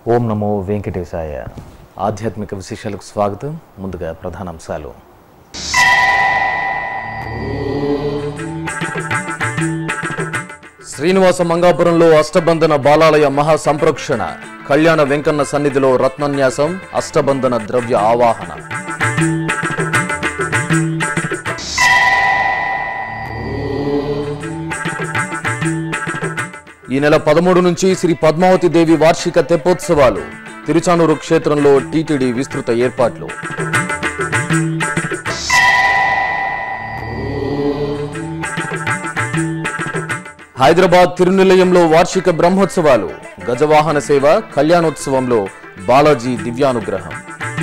ఓం నమో వెంకటేశాయ ఆధ్యాత్మిక విశేషాలకు స్వాగతం ముందుగా ప్రధాన అంశాలు శ్రీనివాస మంగాపురంలో అష్టబంధన బాలాలయ మహా సంప్రోక్షణ కళ్యాణ వెంకన్న సన్నిధిలో రత్నన్యాసం అష్టబంధన ద్రవ్య ఆవాహన ఈ నెల పదమూడు నుంచి శ్రీ పద్మావతి దేవి వార్షిక తెప్పోత్సవాలు తిరుచానూరు క్షేత్రంలో టీటీడీ విస్తృత ఏర్పాట్లు హైదరాబాద్ తిరునిలయంలో వార్షిక బ్రహ్మోత్సవాలు గజవాహన సేవ కళ్యాణోత్సవంలో బాలాజీ దివ్యానుగ్రహం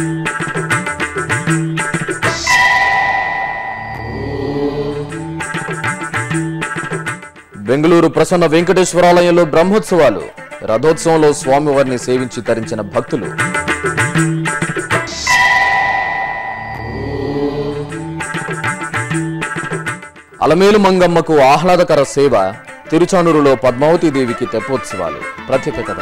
బెంగళూరు ప్రసన్న వెంకటేశ్వరాలయంలో బ్రహ్మోత్సవాలు రథోత్సవంలో స్వామివారిని సేవించి తరించిన భక్తులు అలమేలు మంగమ్మకు ఆహ్లాదకర సేవ తిరుచానూరులో పద్మావతి దేవికి తెప్పోత్సవాలు ప్రత్యేక కథ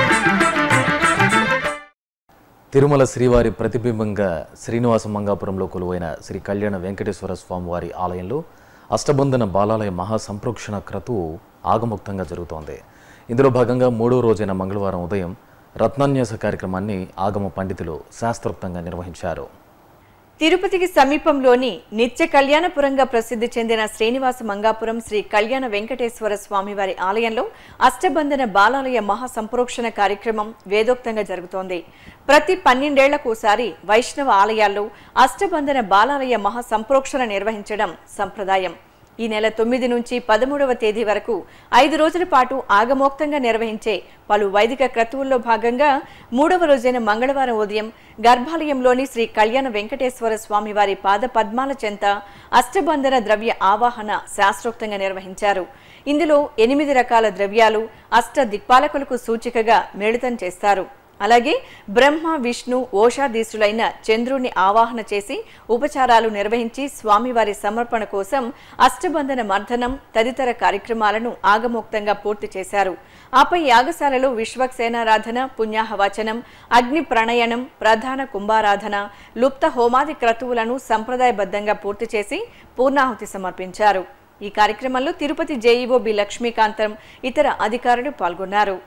తిరుమల శ్రీవారి ప్రతిబింబంగా శ్రీనివాస మంగాపురంలో కొలువైన శ్రీ కళ్యాణ వెంకటేశ్వర స్వామివారి ఆలయంలో అష్టబంధన బాలాలయ మహా సంప్రోక్షణ క్రతువు ఆగముక్తంగా జరుగుతోంది ఇందులో భాగంగా మూడో రోజైన మంగళవారం ఉదయం రత్నాన్యాస కార్యక్రమాన్ని ఆగమ పండితులు శాస్త్రోక్తంగా నిర్వహించారు తిరుపతికి సమీపంలోని నిత్య కళ్యాణపురంగా ప్రసిద్ధి చెందిన శ్రీనివాస మంగాపురం శ్రీ కళ్యాణ వెంకటేశ్వర స్వామివారి ఆలయంలో అష్టబంధన బాలాలయ మహా సంప్రోక్షణ కార్యక్రమం వేదోక్తంగా జరుగుతోంది ప్రతి పన్నెండేళ్లకోసారి వైష్ణవ ఆలయాల్లో అష్టబంధన బాలాలయ మహా సంప్రోక్షణ నిర్వహించడం సంప్రదాయం ఈ నెల తొమ్మిది నుంచి పదమూడవ తేదీ వరకు ఐదు రోజుల పాటు ఆగమోక్తంగా నిర్వహించే పలు వైదిక క్రతువుల్లో భాగంగా మూడవ రోజైన మంగళవారం ఉదయం గర్భాలయంలోని శ్రీ కళ్యాణ వెంకటేశ్వర స్వామి వారి పాద పద్మాల చెంత అష్టబంధన ద్రవ్య ఆవాహన శాస్త్రోక్తంగా నిర్వహించారు ఇందులో ఎనిమిది రకాల ద్రవ్యాలు అష్ట దిక్పాలకులకు సూచికగా మిళితం చేస్తారు అలాగే బ్రహ్మ విష్ణు ఓషాధీశులైన చంద్రుణ్ణి ఆవాహన చేసి ఉపచారాలు నిర్వహించి స్వామివారి సమర్పణ కోసం అష్టబంధన మర్దనం తదితర కార్యక్రమాలను ఆగమోక్తంగా పూర్తి చేశారు ఆపై యాగశాలలో విశ్వక్సేనారాధన పుణ్యాహవచనం అగ్ని ప్రణయనం ప్రధాన కుంభారాధన లుప్త హోమాది క్రతువులను సంప్రదాయబద్ధంగా పూర్తి చేసి పూర్ణాహుతి సమర్పించారు ఈ కార్యక్రమంలో తిరుపతి జేఈఓ బి లక్ష్మీకాంతం ఇతర అధికారులు పాల్గొన్నారు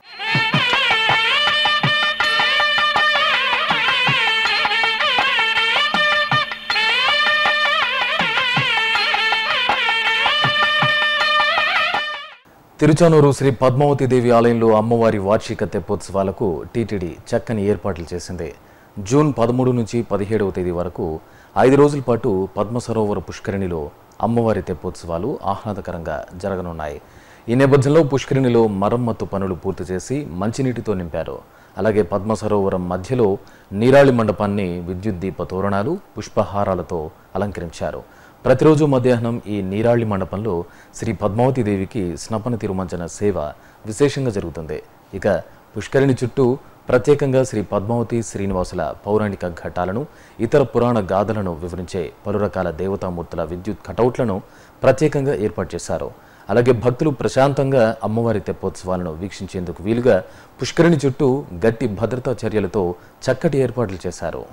తిరుచానూరు శ్రీ పద్మావతి దేవి ఆలయంలో అమ్మవారి వార్షిక తెప్పోత్సవాలకు టీటీడీ చక్కని ఏర్పాట్లు చేసింది జూన్ పదమూడు నుంచి పదిహేడవ తేదీ వరకు ఐదు రోజుల పాటు పద్మ సరోవర పుష్కరిణిలో అమ్మవారి తెప్పోత్సవాలు ఆహ్లాదకరంగా జరగనున్నాయి ఈ నేపథ్యంలో పుష్కరిణిలో మరమ్మత్తు పనులు పూర్తి చేసి మంచినీటితో నింపారు అలాగే పద్మ సరోవరం మధ్యలో నీరాళి మండపాన్ని విద్యుత్ దీప తోరణాలు పుష్పహారాలతో అలంకరించారు ప్రతిరోజు మధ్యాహ్నం ఈ నీరాళి మండపంలో శ్రీ పద్మావతి దేవికి స్నపన తిరుమంచన సేవ విశేషంగా జరుగుతుంది ఇక పుష్కరిణి చుట్టూ ప్రత్యేకంగా శ్రీ పద్మావతి శ్రీనివాసుల పౌరాణిక ఘట్టాలను ఇతర పురాణ గాథలను వివరించే పలు రకాల దేవతామూర్తుల విద్యుత్ కటౌట్లను ప్రత్యేకంగా ఏర్పాటు చేశారు అలాగే భక్తులు ప్రశాంతంగా అమ్మవారి తెప్పోత్సవాలను వీక్షించేందుకు వీలుగా పుష్కరిణి చుట్టూ గట్టి భద్రతా చర్యలతో చక్కటి ఏర్పాట్లు చేశారు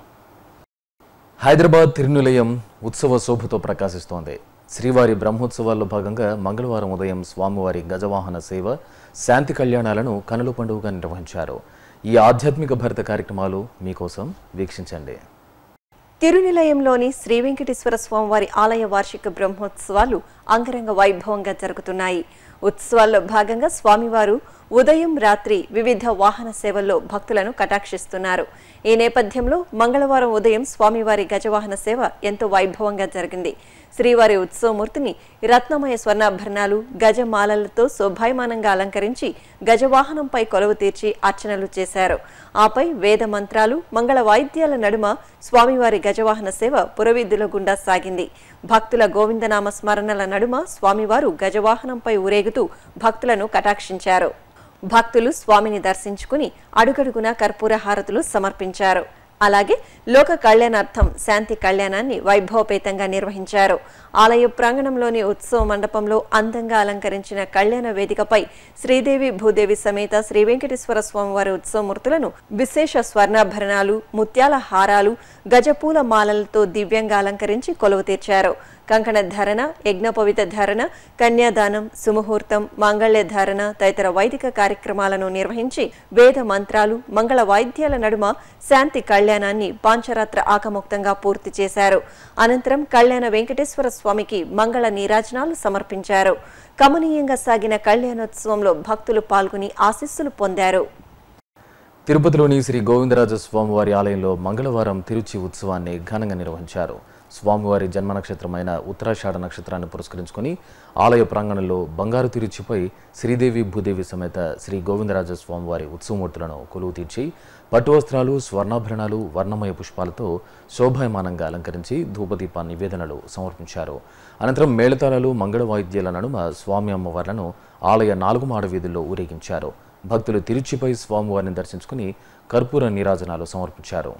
హైదరాబాద్ తిరునిలయం ఉత్సవ శోభతో ప్రకాశిస్తోంది శ్రీవారి బ్రహ్మోత్సవాల్లో భాగంగా మంగళవారం ఉదయం స్వామివారి గజవాహన సేవ శాంతి కళ్యాణాలను కనుల పండుగగా నిర్వహించారు ఈ ఆధ్యాత్మిక భరిత కార్యక్రమాలు మీకోసం వీక్షించండి తిరునిలయంలోని శ్రీ వెంకటేశ్వర స్వామివారి ఆలయ వార్షిక బ్రహ్మోత్సవాలు అంగరంగ వైభవంగా జరుగుతున్నాయి ఉత్సవాల్లో భాగంగా స్వామివారు ఉదయం రాత్రి వివిధ వాహన సేవల్లో భక్తులను కటాక్షిస్తున్నారు ఈ నేపథ్యంలో మంగళవారం ఉదయం స్వామివారి గజవాహన సేవ ఎంతో వైభవంగా జరిగింది శ్రీవారి ఉత్సవమూర్తిని రత్నమయ స్వర్ణాభరణాలు గజమాలలతో శోభాయమానంగా అలంకరించి గజవాహనంపై కొలువు తీర్చి అర్చనలు చేశారు ఆపై వేద మంత్రాలు మంగళ వాయిద్యాల నడుమ స్వామివారి గజవాహన సేవ పురవీధుల గుండా సాగింది భక్తుల గోవిందనామ స్మరణల నడుమ స్వామివారు గజవాహనంపై ఊరేగుతూ భక్తులను కటాక్షించారు భక్తులు స్వామిని దర్శించుకుని అడుగడుగునా కర్పూర హారతులు సమర్పించారు అలాగే లోక కళ్యాణార్థం శాంతి కళ్యాణాన్ని వైభవపేతంగా నిర్వహించారు ఆలయ ప్రాంగణంలోని ఉత్సవ మండపంలో అందంగా అలంకరించిన కళ్యాణ వేదికపై శ్రీదేవి భూదేవి సమేత శ్రీ వెంకటేశ్వర స్వామివారి ఉత్సవమూర్తులను విశేష స్వర్ణాభరణాలు ముత్యాల హారాలు గజపూల మాలలతో దివ్యంగా అలంకరించి కొలువు తీర్చారు కంకణ ధారణ యజ్ఞోపవిత ధారణ కన్యాదానం సుముహూర్తం మాంగళ్య ధారణ తదితర వైదిక కార్యక్రమాలను నిర్వహించి వేద మంత్రాలు మంగళ వాయిద్యాల నడుమ శాంతి కళ్యాణాన్ని పాంచరాత్ర ఆకముక్తంగా పూర్తి చేశారు అనంతరం కళ్యాణ వెంకటేశ్వర స్వామికి మంగళ నీరాజనాలు సమర్పించారు కమనీయంగా సాగిన కళ్యాణోత్సవంలో భక్తులు పాల్గొని ఆశీస్సులు పొందారు తిరుపతిలోని శ్రీ గోవిందరాజ స్వామివారి ఆలయంలో మంగళవారం తిరుచి ఉత్సవాన్ని ఘనంగా నిర్వహించారు స్వామివారి జన్మ నక్షత్రమైన ఉత్తరాషాఢ నక్షత్రాన్ని పురస్కరించుకొని ఆలయ ప్రాంగణంలో బంగారు తిరుచిపై శ్రీదేవి భూదేవి సమేత శ్రీ గోవిందరాజ స్వామివారి ఉత్సవమూర్తులను కొలువు తీర్చి పట్టు వస్త్రాలు స్వర్ణాభరణాలు వర్ణమయ పుష్పాలతో శోభాయమానంగా అలంకరించి ధూపదీప నివేదనలు సమర్పించారు అనంతరం మేళతాళాలు మంగళ వాయిద్యాల నడుమ స్వామి అమ్మవార్లను ఆలయ నాలుగు మాడ వీధుల్లో ఊరేగించారు భక్తులు తిరుచిపై స్వామివారిని దర్శించుకుని కర్పూర నీరాజనాలు సమర్పించారు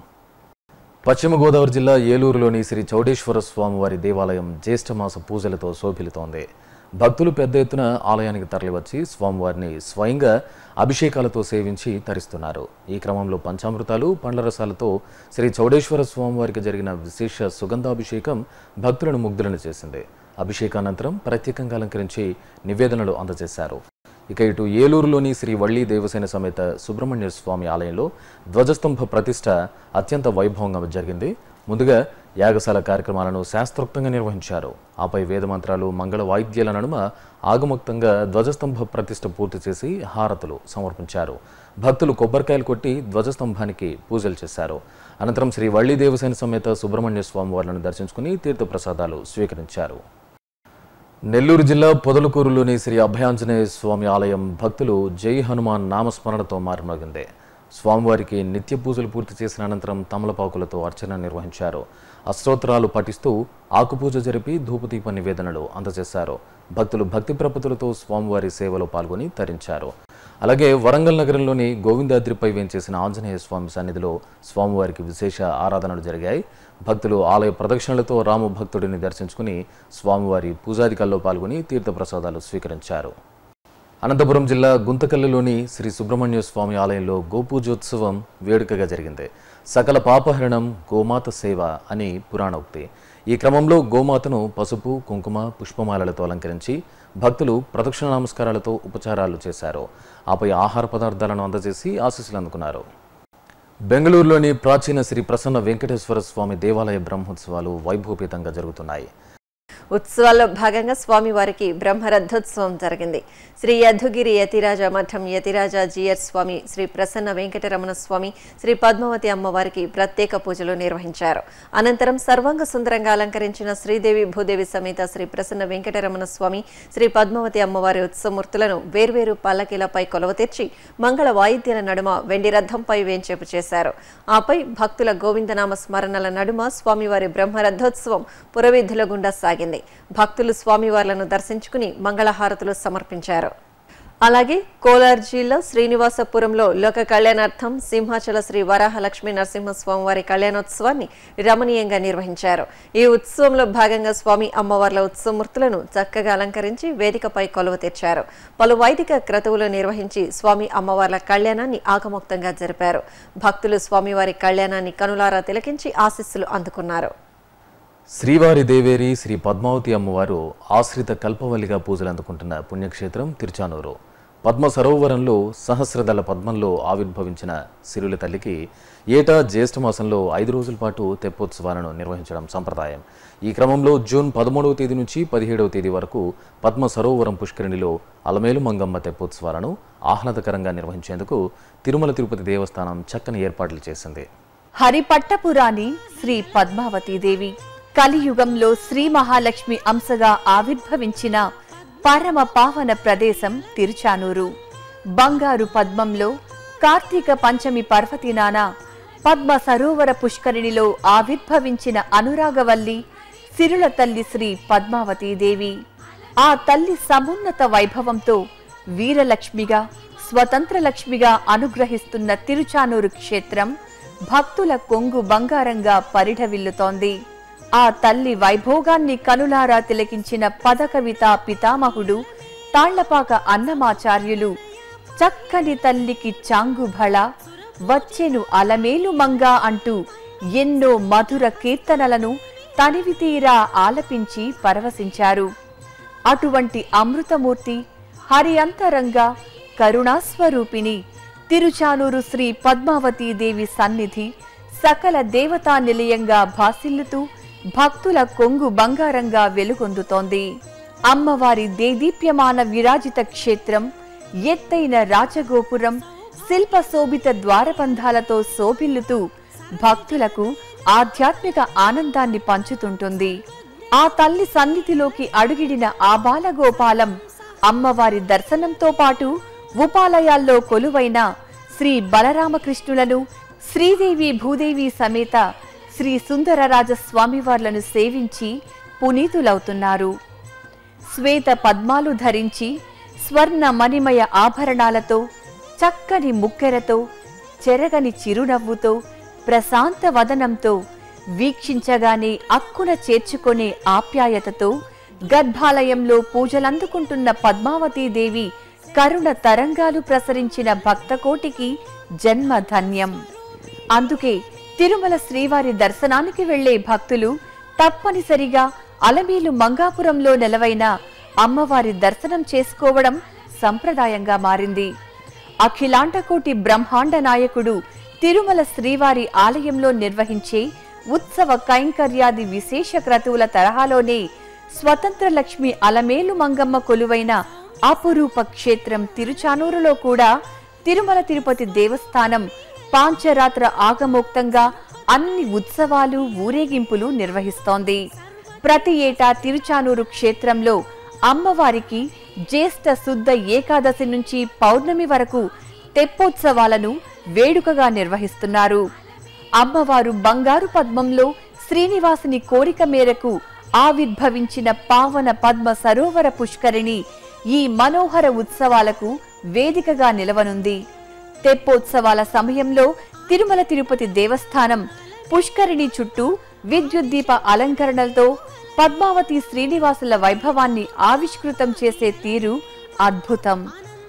పశ్చిమ గోదావరి జిల్లా ఏలూరులోని శ్రీ చౌడేశ్వర స్వామివారి దేవాలయం జ్యేష్ఠమాస పూజలతో శోభిలుతోంది భక్తులు పెద్ద ఎత్తున ఆలయానికి తరలివచ్చి స్వామివారిని స్వయంగా అభిషేకాలతో సేవించి తరిస్తున్నారు ఈ క్రమంలో పంచామృతాలు పండ్ల రసాలతో శ్రీ చౌడేశ్వర స్వామివారికి జరిగిన విశేష సుగంధాభిషేకం భక్తులను ముగ్ధులను చేసింది అభిషేకానంతరం ప్రత్యేకంగా అలంకరించి నివేదనలు అందజేశారు ఇక ఇటు ఏలూరులోని శ్రీ వళ్ళీ దేవసేన సమేత సుబ్రహ్మణ్య స్వామి ఆలయంలో ధ్వజస్తంభ ప్రతిష్ట అత్యంత వైభవంగా జరిగింది ముందుగా యాగశాల కార్యక్రమాలను శాస్త్రోక్తంగా నిర్వహించారు ఆపై వేదమంత్రాలు మంగళ వాయిద్యాల నడుమ ఆగమోక్తంగా ధ్వజస్తంభ ప్రతిష్ట పూర్తి చేసి హారతులు సమర్పించారు భక్తులు కొబ్బరికాయలు కొట్టి ధ్వజస్తంభానికి పూజలు చేశారు అనంతరం శ్రీ వళ్ళీ దేవసేన సమేత సుబ్రహ్మణ్య స్వామి వారిని దర్శించుకుని తీర్థప్రసాదాలు స్వీకరించారు నెల్లూరు జిల్లా పొదలకూరులోని శ్రీ అభయాంజనేయ స్వామి ఆలయం భక్తులు జై హనుమాన్ నామస్మరణతో మారుమోగింది స్వామివారికి నిత్య పూజలు పూర్తి చేసిన అనంతరం తమలపాకులతో అర్చన నిర్వహించారు అష్టోత్తరాలు పఠిస్తూ ఆకుపూజ జరిపి ధూపదీప నివేదనలు అందజేశారు భక్తులు భక్తి ప్రపతులతో స్వామివారి సేవలో పాల్గొని తరించారు అలాగే వరంగల్ నగరంలోని గోవిందాద్రిపై వేంచేసిన ఆంజనేయ స్వామి సన్నిధిలో స్వామివారికి విశేష ఆరాధనలు జరిగాయి భక్తులు ఆలయ ప్రదక్షిణలతో రామ భక్తుడిని దర్శించుకుని స్వామివారి పూజాధికాల్లో పాల్గొని తీర్థప్రసాదాలు స్వీకరించారు అనంతపురం జిల్లా గుంతకల్లులోని శ్రీ సుబ్రహ్మణ్య స్వామి ఆలయంలో గోపూజోత్సవం వేడుకగా జరిగింది సకల పాపహరణం గోమాత సేవ అని పురాణోక్తి ఈ క్రమంలో గోమాతను పసుపు కుంకుమ పుష్పమాలలతో అలంకరించి భక్తులు ప్రదక్షిణ నమస్కారాలతో ఉపచారాలు చేశారు ఆపై ఆహార పదార్థాలను అందజేసి ఆశీస్సులు అందుకున్నారు బెంగళూరులోని ప్రాచీన శ్రీ ప్రసన్న వెంకటేశ్వర స్వామి దేవాలయ బ్రహ్మోత్సవాలు వైభవపేతంగా జరుగుతున్నాయి ఉత్సవాల్లో భాగంగా స్వామివారికి బ్రహ్మరథోత్సవం జరిగింది శ్రీ యధుగిరి యతిరాజ మఠం యతిరాజ జియర్ స్వామి శ్రీ ప్రసన్న వెంకటరమణ స్వామి శ్రీ పద్మావతి అమ్మవారికి ప్రత్యేక పూజలు నిర్వహించారు అనంతరం సర్వాంగ సుందరంగా అలంకరించిన శ్రీదేవి భూదేవి సమేత శ్రీ ప్రసన్న వెంకటరమణ స్వామి శ్రీ పద్మావతి అమ్మవారి ఉత్సవమూర్తులను వేర్వేరు పల్లకీలపై కొలవ తెచ్చి మంగళ వాయిద్యాల నడుమ వెండి రథంపై వేంచేపు చేశారు ఆపై భక్తుల గోవిందనామ స్మరణల నడుమ స్వామివారి బ్రహ్మరథోత్సవం పురవీధుల గుండా సాగింది భక్తులు స్వామివార్లను దర్శించుకుని మంగళహారతులు సమర్పించారు అలాగే కోలార్ జిల్లా శ్రీనివాసపురంలో లోక కళ్యాణార్థం సింహాచల శ్రీ వరాహలక్ష్మీ నరసింహస్వామివారి కళ్యాణోత్సవాన్ని రమణీయంగా నిర్వహించారు ఈ ఉత్సవంలో భాగంగా స్వామి అమ్మవార్ల ఉత్సవమూర్తులను చక్కగా అలంకరించి వేదికపై కొలువ తెచ్చారు పలు వైదిక క్రతువులు నిర్వహించి స్వామి అమ్మవార్ల కళ్యాణాన్ని ఆగమోక్తంగా జరిపారు భక్తులు స్వామివారి కళ్యాణాన్ని కనులారా తిలకించి ఆశీస్సులు అందుకున్నారు శ్రీవారి దేవేరి శ్రీ పద్మావతి అమ్మవారు ఆశ్రిత కల్పవల్లిగా పూజలు అందుకుంటున్న పుణ్యక్షేత్రం తిరుచానూరు పద్మ సరోవరంలో సహస్రదళ పద్మంలో ఆవిర్భవించిన సిరుల తల్లికి ఏటా జ్యేష్ఠ మాసంలో ఐదు రోజుల పాటు తెప్పోత్సవాలను నిర్వహించడం సంప్రదాయం ఈ క్రమంలో జూన్ పదమూడవ తేదీ నుంచి పదిహేడవ తేదీ వరకు పద్మ సరోవరం పుష్కరిణిలో అలమేలు మంగమ్మ తెప్పోత్సవాలను ఆహ్లాదకరంగా నిర్వహించేందుకు తిరుమల తిరుపతి దేవస్థానం చక్కని ఏర్పాట్లు చేసింది హరిపట్టపురాణి శ్రీ పద్మావతీదేవి కలియుగంలో శ్రీ మహాలక్ష్మి అంశగా ఆవిర్భవించిన పరమ పావన ప్రదేశం తిరుచానూరు బంగారు పద్మంలో కార్తీక పంచమి పర్వదినాన పద్మ సరోవర పుష్కరిణిలో ఆవిర్భవించిన అనురాగవల్లి సిరుల తల్లి శ్రీ పద్మావతీదేవి ఆ తల్లి సమున్నత వైభవంతో వీరలక్ష్మిగా స్వతంత్ర లక్ష్మిగా అనుగ్రహిస్తున్న తిరుచానూరు క్షేత్రం భక్తుల కొంగు బంగారంగా పరిఢవిల్లుతోంది ఆ తల్లి వైభోగాన్ని కనులారా తిలకించిన పదకవిత పితామహుడు తాళ్లపాక అన్నమాచార్యులు చక్కని తల్లికి చాంగుభళ వచ్చెను అలమేలు మంగా అంటూ ఎన్నో మధుర కీర్తనలను తనివితీరా ఆలపించి పరవశించారు అటువంటి అమృతమూర్తి హరి అంతరంగా కరుణాస్వరూపిణి తిరుచానూరు శ్రీ పద్మావతీదేవి సన్నిధి సకల దేవతా నిలయంగా భాసిల్లుతూ భక్తుల కొంగు బంగారంగా వెలుగొందుతోంది అమ్మవారి దేదీప్యమాన విరాజిత క్షేత్రం ఎత్తైన రాజగోపురం శిల్ప శోభిత ద్వారబంధాలతో శోభిల్లుతూ భక్తులకు ఆధ్యాత్మిక ఆనందాన్ని పంచుతుంటుంది ఆ తల్లి సన్నిధిలోకి అడుగిడిన ఆ బాలగోపాలం అమ్మవారి దర్శనంతో పాటు ఉపాలయాల్లో కొలువైన శ్రీ బలరామకృష్ణులను శ్రీదేవి భూదేవి సమేత శ్రీ సుందరరాజ స్వామివార్లను సేవించి పునీతులవుతున్నారు శ్వేత పద్మాలు ధరించి స్వర్ణ మణిమయ ఆభరణాలతో చక్కని ముక్కెరతో చెరగని చిరునవ్వుతో ప్రశాంత వదనంతో వీక్షించగానే అక్కున చేర్చుకునే ఆప్యాయతతో గర్భాలయంలో పూజలందుకుంటున్న పద్మావతీదేవి కరుణ తరంగాలు ప్రసరించిన భక్తకోటికి జన్మ ధన్యం అందుకే తిరుమల శ్రీవారి దర్శనానికి వెళ్లే భక్తులు తప్పనిసరిగా అలమేలు మంగాపురంలో నెలవైన అమ్మవారి దర్శనం చేసుకోవడం సంప్రదాయంగా మారింది అఖిలాండకోటి బ్రహ్మాండ నాయకుడు తిరుమల శ్రీవారి ఆలయంలో నిర్వహించే ఉత్సవ కైంకర్యాది విశేష క్రతువుల తరహాలోనే స్వతంత్ర లక్ష్మి అలమేలు మంగమ్మ కొలువైన అపురూప క్షేత్రం తిరుచానూరులో కూడా తిరుమల తిరుపతి దేవస్థానం పాంచరాత్ర ఆగమోక్తంగా అన్ని ఉత్సవాలు ఊరేగింపులు నిర్వహిస్తోంది ప్రతి ఏటా తిరుచానూరు క్షేత్రంలో అమ్మవారికి జ్యేష్ఠ శుద్ధ ఏకాదశి నుంచి పౌర్ణమి వరకు తెప్పోత్సవాలను వేడుకగా నిర్వహిస్తున్నారు అమ్మవారు బంగారు పద్మంలో శ్రీనివాసుని కోరిక మేరకు ఆవిర్భవించిన పావన పద్మ సరోవర పుష్కరిణి ఈ మనోహర ఉత్సవాలకు వేదికగా నిలవనుంది తెప్పోత్సవాల సమయంలో తిరుమల తిరుపతి దేవస్థానం పుష్కరిణి చుట్టూ విద్యుత్ దీప అలంకరణలతో పద్మావతి శ్రీనివాసుల వైభవాన్ని ఆవిష్కృతం చేసే తీరు అద్భుతం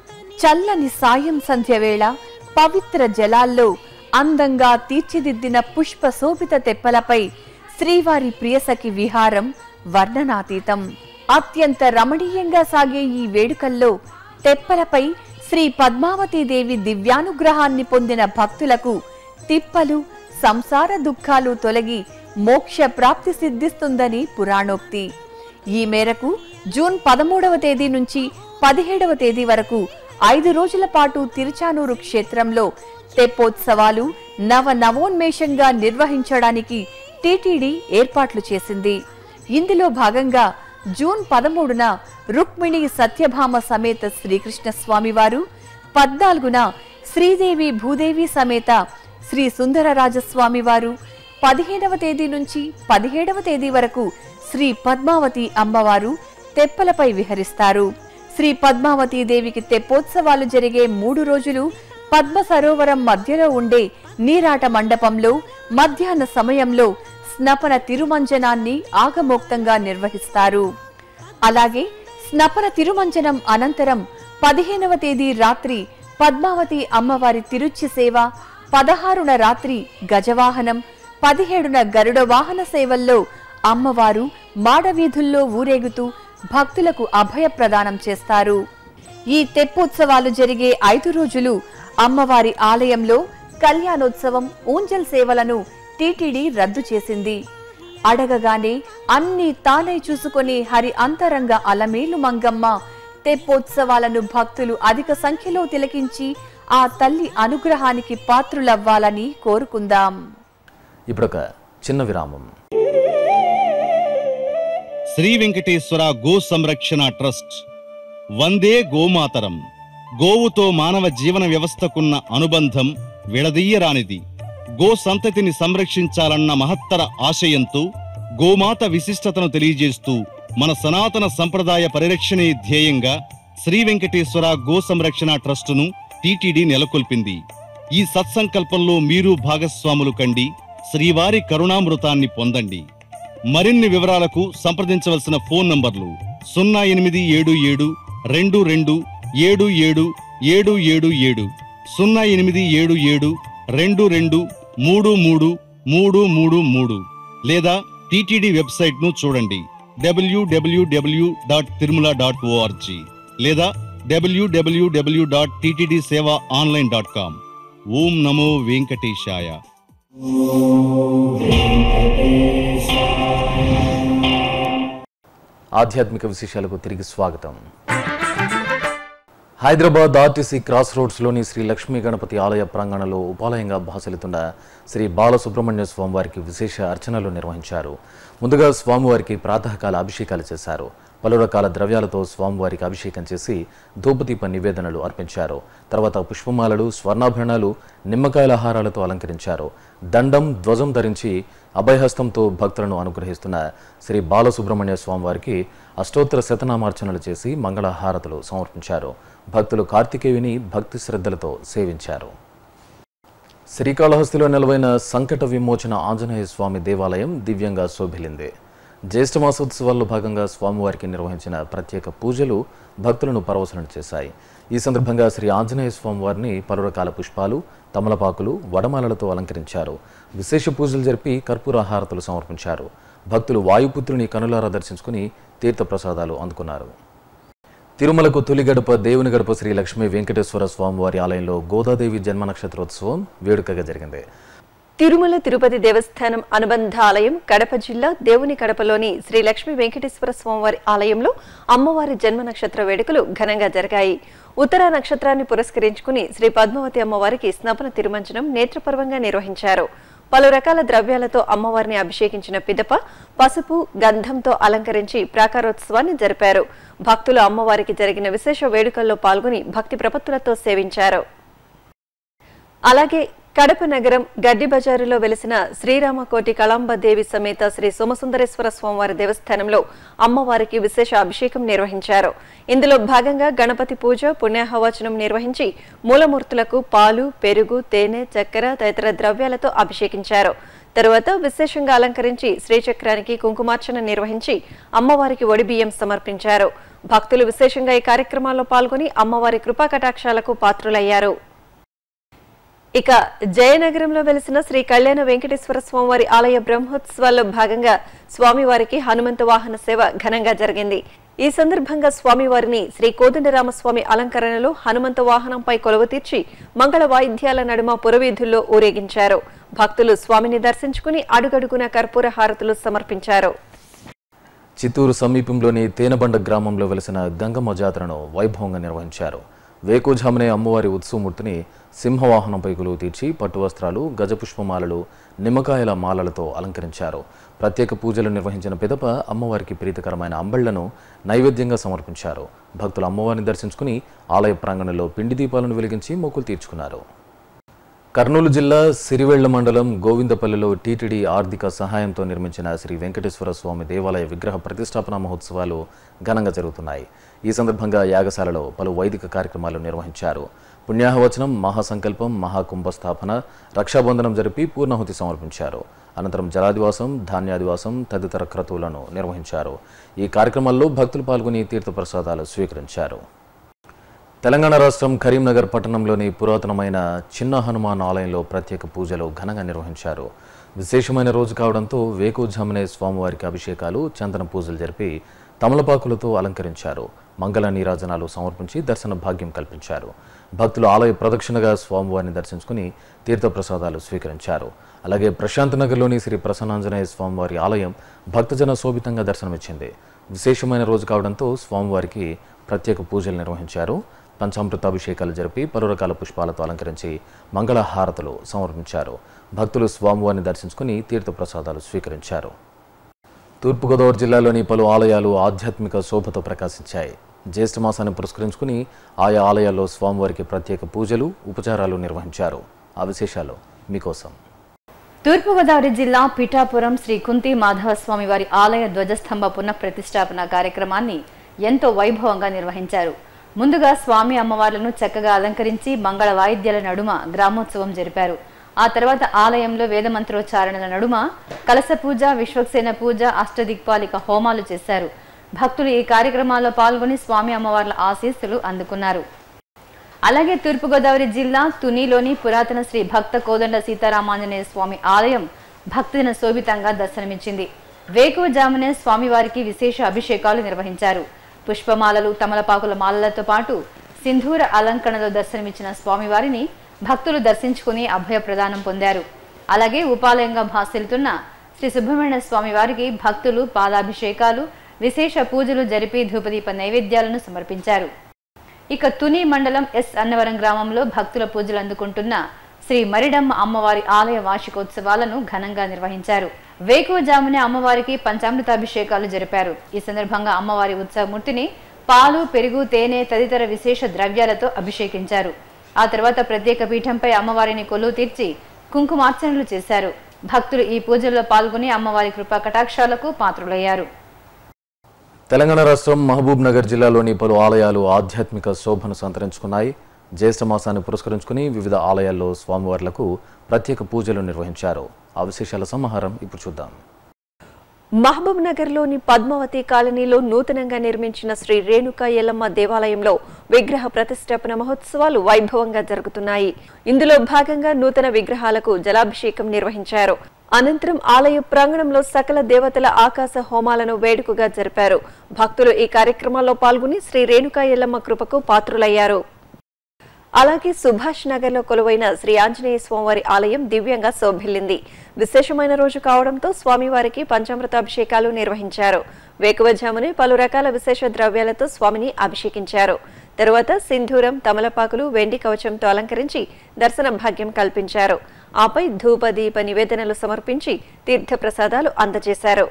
చల్లని సాయం సంధ్య వేళ పవిత్ర జలాల్లో అందంగా తీర్చిదిద్దిన పుష్ప శోభిత తెప్పలపై శ్రీవారి ప్రియసఖి విహారం వర్ణనాతీతం అత్యంత రమణీయంగా సాగే ఈ వేడుకల్లో తెప్పలపై శ్రీ పద్మావతీదేవి దివ్యానుగ్రహాన్ని పొందిన భక్తులకు తిప్పలు సంసార దుఃఖాలు తొలగి మోక్ష ప్రాప్తి సిద్ధిస్తుందని పురాణోక్తి ఈ మేరకు జూన్ పదమూడవ తేదీ నుంచి పదిహేడవ తేదీ వరకు ఐదు రోజుల పాటు తిరుచానూరు క్షేత్రంలో తెప్పోత్సవాలు నవ నవోన్మేషంగా నిర్వహించడానికి టీటీడీ ఏర్పాట్లు చేసింది ఇందులో భాగంగా జూన్ పదమూడున రుక్మిణి సత్యభామ సమేత శ్రీకృష్ణ స్వామివారు పద్నాలుగున శ్రీదేవి భూదేవి సమేత శ్రీ సుందరరాజస్వామి వారు పదిహేనవ తేదీ నుంచి పదిహేడవ తేదీ వరకు శ్రీ పద్మావతి అమ్మవారు తెప్పలపై విహరిస్తారు శ్రీ పద్మావతీ దేవికి తెప్పోత్సవాలు జరిగే మూడు రోజులు పద్మ సరోవరం మధ్యలో ఉండే నీరాట మండపంలో మధ్యాహ్న సమయంలో స్నపన తిరుమంజనాన్ని ఆగమోక్తంగా నిర్వహిస్తారు అలాగే స్నపన తిరుమంజనం అనంతరం పదిహేనవ తేదీ రాత్రి పద్మావతి అమ్మవారి తిరుచి సేవ పదహారున రాత్రి గజవాహనం పదిహేడున గరుడ వాహన సేవల్లో అమ్మవారు మాడవీధుల్లో ఊరేగుతూ భక్తులకు అభయ ప్రదానం చేస్తారు ఈ తెప్పోత్సవాలు జరిగే ఐదు రోజులు అమ్మవారి ఆలయంలో కళ్యాణోత్సవం ఊంజల్ సేవలను టీటీడీ రద్దు చేసింది అడగగానే అన్ని తానే చూసుకొని హరి అంతరంగ అలమేలు మంగమ్మ తెప్పోత్సవాలను భక్తులు అధిక సంఖ్యలో తిలకించి ఆ తల్లి అనుగ్రహానికి పాత్రులవ్వాలని కోరుకుందాం ఇప్పుడొక చిన్న విరామం శ్రీ వెంకటేశ్వర గో సంరక్షణ ట్రస్ట్ వందే గోమాతరం గోవుతో మానవ జీవన వ్యవస్థకున్న అనుబంధం విడదీయరానిది గో సంతతిని సంరక్షించాలన్న మహత్తర ఆశయంతో గోమాత విశిష్టతను తెలియజేస్తూ మన సనాతన సంప్రదాయ పరిరక్షణే ధ్యేయంగా శ్రీ వెంకటేశ్వర గో సంరక్షణ ట్రస్టును టీటీడీ నెలకొల్పింది ఈ సత్సంకల్పంలో మీరు భాగస్వాములు కండి శ్రీవారి కరుణామృతాన్ని పొందండి మరిన్ని వివరాలకు సంప్రదించవలసిన ఫోన్ నంబర్లు సున్నా ఎనిమిది ఏడు ఏడు రెండు రెండు ఏడు ఏడు ఏడు ఏడు ఏడు సున్నా ఎనిమిది ఏడు ఏడు రెండు రెండు మూడు మూడు మూడు మూడు మూడు లేదా టిటిడి వెబ్సైట్ను చూడండి WWW dot Tirumala dot ORG లేదా WWW dot TTD Seva online dot com ఓం నమో వెంకటేశాయ ఆధ్యాత్మిక విశేషాలకు తిరిగి స్వాగతం హైదరాబాద్ ఆర్టీసీ క్రాస్ రోడ్స్లోని శ్రీ లక్ష్మీ గణపతి ఆలయ ప్రాంగణంలో ఉపాలయంగా భాసలుతున్న శ్రీ బాలసుబ్రహ్మణ్య స్వామివారికి విశేష అర్చనలు నిర్వహించారు ముందుగా స్వామివారికి ప్రాతకాల అభిషేకాలు చేశారు పలు రకాల ద్రవ్యాలతో స్వామివారికి అభిషేకం చేసి ధూపదీప నివేదనలు అర్పించారు తర్వాత పుష్పమాలలు స్వర్ణాభరణాలు నిమ్మకాయల హారాలతో అలంకరించారు దండం ధ్వజం ధరించి అభయహస్తంతో భక్తులను అనుగ్రహిస్తున్న శ్రీ బాలసుబ్రహ్మణ్య స్వామివారికి అష్టోత్తర శతనామార్చనలు చేసి మంగళహారతులు సమర్పించారు భక్తులు కార్తికేయుని భక్తి శ్రద్ధలతో సేవించారు శ్రీకాళహస్తిలో నెలవైన సంకట విమోచన ఆంజనేయ స్వామి దేవాలయం దివ్యంగా శోభిలింది జ్యేష్ఠ మాసోత్సవాల్లో భాగంగా స్వామివారికి నిర్వహించిన ప్రత్యేక పూజలు భక్తులను పరవశనం చేశాయి ఈ సందర్భంగా శ్రీ ఆంజనేయ స్వామివారిని పలు రకాల పుష్పాలు తమలపాకులు వడమాలలతో అలంకరించారు విశేష పూజలు జరిపి కర్పూర హారతులు సమర్పించారు భక్తులు వాయుపుత్రుని కనులారా దర్శించుకుని తీర్థప్రసాదాలు అందుకున్నారు తిరుమలకు తొలి గడప దేవుని గడప శ్రీ లక్ష్మీ వెంకటేశ్వర స్వామివారి ఆలయంలో గోదాదేవి జన్మ నక్షత్రోత్సవం వేడుకగా జరిగింది తిరుమల తిరుపతి దేవస్థానం అనుబంధ ఆలయం కడప జిల్లా దేవుని కడపలోని శ్రీ లక్ష్మీ వెంకటేశ్వర స్వామివారి ఆలయంలో అమ్మవారి జన్మ నక్షత్ర వేడుకలు ఘనంగా జరిగాయి ఉత్తర నక్షత్రాన్ని పురస్కరించుకుని శ్రీ పద్మావతి అమ్మవారికి స్నపన తిరుమంజనం నేత్రపర్వంగా నిర్వహించారు పలు రకాల ద్రవ్యాలతో అమ్మవారిని అభిషేకించిన పిదప పసుపు గంధంతో అలంకరించి ప్రాకారోత్సవాన్ని జరిపారు భక్తులు అమ్మవారికి జరిగిన విశేష వేడుకల్లో పాల్గొని భక్తి ప్రపత్తులతో సేవించారు అలాగే కడప నగరం గడ్డి బజారులో వెలిసిన శ్రీరామకోటి కళాంబదేవి సమేత శ్రీ సోమసుందరేశ్వర స్వామివారి దేవస్థానంలో అమ్మవారికి విశేష అభిషేకం నిర్వహించారు ఇందులో భాగంగా గణపతి పూజ పుణ్యాహవచనం నిర్వహించి మూలమూర్తులకు పాలు పెరుగు తేనె చక్కెర తదితర ద్రవ్యాలతో అభిషేకించారు తరువాత విశేషంగా అలంకరించి శ్రీచక్రానికి కుంకుమార్చన నిర్వహించి అమ్మవారికి ఒడిబియ్యం సమర్పించారు భక్తులు విశేషంగా ఈ కార్యక్రమాల్లో పాల్గొని అమ్మవారి కృపా కటాక్షాలకు పాత్రులయ్యారు ఇక జయనగరంలో వెలిసిన శ్రీ కళ్యాణ వెంకటేశ్వర స్వామివారి ఆలయ బ్రహ్మోత్సవాల్లో భాగంగా స్వామివారికి హనుమంత వాహన సేవ ఘనంగా జరిగింది ఈ సందర్భంగా స్వామివారిని శ్రీ కోదండరామస్వామి అలంకరణలో హనుమంత వాహనంపై కొలువు తీర్చి మంగళ వాయిద్యాల నడుమ పురవీధుల్లో ఊరేగించారు భక్తులు స్వామిని దర్శించుకుని అడుగడుగున కర్పూర హారతులు సమర్పించారు చిత్తూరు సమీపంలోని తేనబండ గ్రామంలో వెలిసిన గంగమ్మ జాతరను వైభవంగా నిర్వహించారు వేకోజామునే అమ్మవారి ఉత్సవమూర్తిని సింహవాహనంపై కొలువు తీర్చి పట్టు వస్త్రాలు గజపుష్పమాలలు నిమ్మకాయల మాలలతో అలంకరించారు ప్రత్యేక పూజలు నిర్వహించిన పిదప అమ్మవారికి ప్రీతికరమైన అంబళ్లను నైవేద్యంగా సమర్పించారు భక్తులు అమ్మవారిని దర్శించుకుని ఆలయ ప్రాంగణంలో పిండి దీపాలను వెలిగించి మొక్కులు తీర్చుకున్నారు కర్నూలు జిల్లా సిరివెళ్ల మండలం గోవిందపల్లిలో టీటీడీ ఆర్థిక సహాయంతో నిర్మించిన శ్రీ వెంకటేశ్వర స్వామి దేవాలయ విగ్రహ ప్రతిష్టాపన మహోత్సవాలు ఘనంగా జరుగుతున్నాయి ఈ సందర్భంగా యాగశాలలో పలు వైదిక కార్యక్రమాలు నిర్వహించారు పుణ్యాహవచనం మహాసంకల్పం మహాకుంభ స్థాపన రక్షాబంధనం జరిపి పూర్ణాహుతి సమర్పించారు అనంతరం జలాదివాసం ధాన్యాదివాసం తదితర క్రతువులను నిర్వహించారు ఈ కార్యక్రమాల్లో భక్తులు పాల్గొని తీర్థప్రసాదాలు స్వీకరించారు తెలంగాణ రాష్ట్రం కరీంనగర్ పట్టణంలోని పురాతనమైన చిన్న హనుమాన్ ఆలయంలో ప్రత్యేక పూజలు ఘనంగా నిర్వహించారు విశేషమైన రోజు కావడంతో వేకోజామునే స్వామివారికి అభిషేకాలు చందన పూజలు జరిపి తమలపాకులతో అలంకరించారు మంగళ నీరాజనాలు సమర్పించి దర్శన భాగ్యం కల్పించారు భక్తులు ఆలయ ప్రదక్షిణగా స్వామివారిని దర్శించుకుని తీర్థప్రసాదాలు స్వీకరించారు అలాగే ప్రశాంత్ నగర్లోని శ్రీ ప్రసన్నాంజనేయ స్వామివారి ఆలయం భక్తజన శోభితంగా దర్శనమిచ్చింది విశేషమైన రోజు కావడంతో స్వామివారికి ప్రత్యేక పూజలు నిర్వహించారు పంచామృతాభిషేకాలు జరిపి పలు రకాల పుష్పాలతో అలంకరించి మంగళహారతులు సమర్పించారు భక్తులు స్వామివారిని దర్శించుకుని తీర్థప్రసాదాలు స్వీకరించారు తూర్పుగోదావరి జిల్లాలోని పలు ఆలయాలు ఆధ్యాత్మిక శోభతో ప్రకాశించాయి జ్యేష్ఠ మాసాన్ని పురస్కరించుకుని ఆయా ఆలయాల్లో స్వామివారికి ప్రత్యేక పూజలు ఉపచారాలు నిర్వహించారు ఆ విశేషాలు మీకోసం తూర్పుగోదావరి జిల్లా పిఠాపురం శ్రీ కుంతి మాధవస్వామి వారి ఆలయ ధ్వజస్తంభ పునఃప్రతిష్టాపన కార్యక్రమాన్ని ఎంతో వైభవంగా నిర్వహించారు ముందుగా స్వామి అమ్మవార్లను చక్కగా అలంకరించి మంగళ వాయిద్యాల నడుమ గ్రామోత్సవం జరిపారు ఆ తర్వాత ఆలయంలో వేదమంత్రోచ్చారణల నడుమ కలస పూజ విశ్వక్సేన పూజ అష్టదిక్పాలిక హోమాలు చేశారు భక్తులు ఈ కార్యక్రమాల్లో పాల్గొని స్వామి అమ్మవార్ల ఆశీస్సులు అందుకున్నారు అలాగే తూర్పుగోదావరి జిల్లా తునిలోని పురాతన శ్రీ భక్త కోదండ సీతారామాంజనేయ స్వామి ఆలయం భక్తిదిన శోభితంగా దర్శనమిచ్చింది వేకువజామునే స్వామివారికి విశేష అభిషేకాలు నిర్వహించారు పుష్పమాలలు తమలపాకుల మాలలతో పాటు సింధూర అలంకరణలో దర్శనమిచ్చిన స్వామివారిని భక్తులు దర్శించుకుని అభయ ప్రదానం పొందారు అలాగే ఉపాలయంగా భాసిల్లుతున్న శ్రీ సుబ్రహ్మణ్య స్వామి వారికి భక్తులు పాదాభిషేకాలు విశేష పూజలు జరిపి ధూపదీప నైవేద్యాలను సమర్పించారు ఇక తుని మండలం ఎస్ అన్నవరం గ్రామంలో భక్తుల పూజలు అందుకుంటున్న శ్రీ మరిడమ్మ అమ్మవారి ఆలయ వార్షికోత్సవాలను ఘనంగా నిర్వహించారు వేకువజామునే అమ్మవారికి పంచామృతాభిషేకాలు జరిపారు ఈ సందర్భంగా అమ్మవారి ఉత్సవమూర్తిని పాలు పెరుగు తేనె తదితర విశేష ద్రవ్యాలతో అభిషేకించారు ఆ తర్వాత ప్రత్యేక పీఠంపై అమ్మవారిని కొలువు తీర్చి కుంకుమార్చనలు చేశారు భక్తులు ఈ పూజల్లో పాల్గొని అమ్మవారి కృపా కటాక్షాలకు పాత్రులయ్యారు తెలంగాణ రాష్ట్రం మహబూబ్ నగర్ జిల్లాలోని పలు ఆలయాలు ఆధ్యాత్మిక శోభను సంతరించుకున్నాయి జ్యేష్ఠ మాసాన్ని పురస్కరించుకుని వివిధ ఆలయాల్లో స్వామివార్లకు ప్రత్యేక పూజలు నిర్వహించారు ఆ విశేషాల సమాహారం ఇప్పుడు చూద్దాం మహబూబ్ నగర్లోని పద్మావతి కాలనీలో నూతనంగా నిర్మించిన శ్రీ రేణుకా ఎల్లమ్మ దేవాలయంలో విగ్రహ ప్రతిష్టాపన మహోత్సవాలు వైభవంగా జరుగుతున్నాయి ఇందులో భాగంగా నూతన విగ్రహాలకు జలాభిషేకం నిర్వహించారు అనంతరం ఆలయ ప్రాంగణంలో సకల దేవతల ఆకాశ హోమాలను వేడుకగా జరిపారు భక్తులు ఈ కార్యక్రమాల్లో పాల్గొని శ్రీ రేణుకా ఎల్లమ్మ కృపకు పాత్రులయ్యారు అలాగే సుభాష్ నగర్ లో కొలువైన శ్రీ ఆంజనేయ స్వామివారి ఆలయం దివ్యంగా శోభిల్లింది విశేషమైన రోజు కావడంతో స్వామివారికి పంచామృతాభిషేకాలు నిర్వహించారు వేకువజామునే పలు రకాల విశేష ద్రవ్యాలతో స్వామిని అభిషేకించారు తరువాత సింధూరం తమలపాకులు వెండి కవచంతో అలంకరించి దర్శన భాగ్యం కల్పించారు ఆపై ధూప దీప నివేదనలు సమర్పించి తీర్థప్రసాదాలు అందజేశారు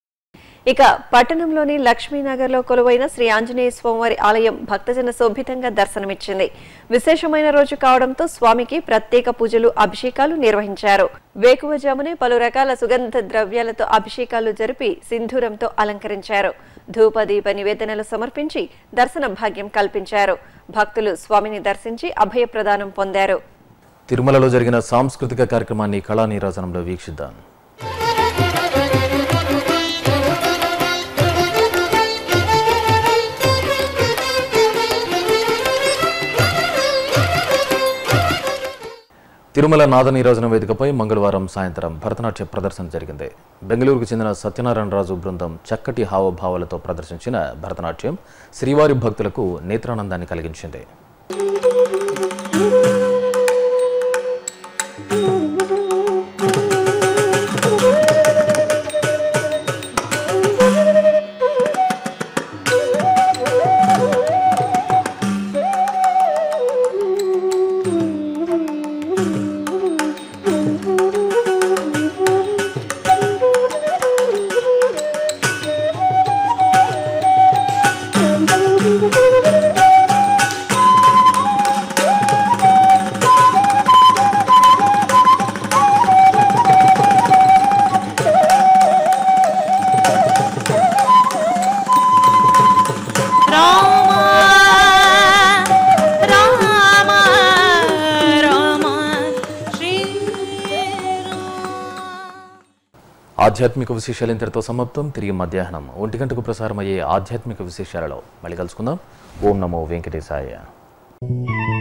ఇక పట్టణంలోని లక్ష్మీనగర్లో కొలువైన శ్రీ ఆంజనేయ స్వామివారి ఆలయం భక్తజన శోభితంగా దర్శనమిచ్చింది విశేషమైన రోజు కావడంతో స్వామికి ప్రత్యేక పూజలు అభిషేకాలు నిర్వహించారు వేకువజామునే పలు రకాల సుగంధ ద్రవ్యాలతో అభిషేకాలు జరిపి సింధూరంతో అలంకరించారు ధూపదీప నివేదనలు సమర్పించి దర్శన భాగ్యం కల్పించారు భక్తులు స్వామిని దర్శించి అభయ ప్రదానం పొందారు తిరుమలలో జరిగిన సాంస్కృతిక కార్యక్రమాన్ని కళా నీరాజనంలో వీక్షిద్దాం తిరుమల నాద నీరాజన వేదికపై మంగళవారం సాయంత్రం భరతనాట్య ప్రదర్శన జరిగింది బెంగళూరుకు చెందిన సత్యనారాయణరాజు బృందం చక్కటి హావభావాలతో ప్రదర్శించిన భరతనాట్యం శ్రీవారి భక్తులకు నేత్రానందాన్ని కలిగించింది రామ రామ రామ శ్రీ ఆధ్యాత్మిక విశేషాలు ఇంతటితో సమాప్తం తిరిగి మధ్యాహ్నం ఒంటి గంటకు ప్రసారమయ్యే ఆధ్యాత్మిక విశేషాలలో మళ్ళీ కలుసుకుందాం ఓం నమో వెంకటేశాయ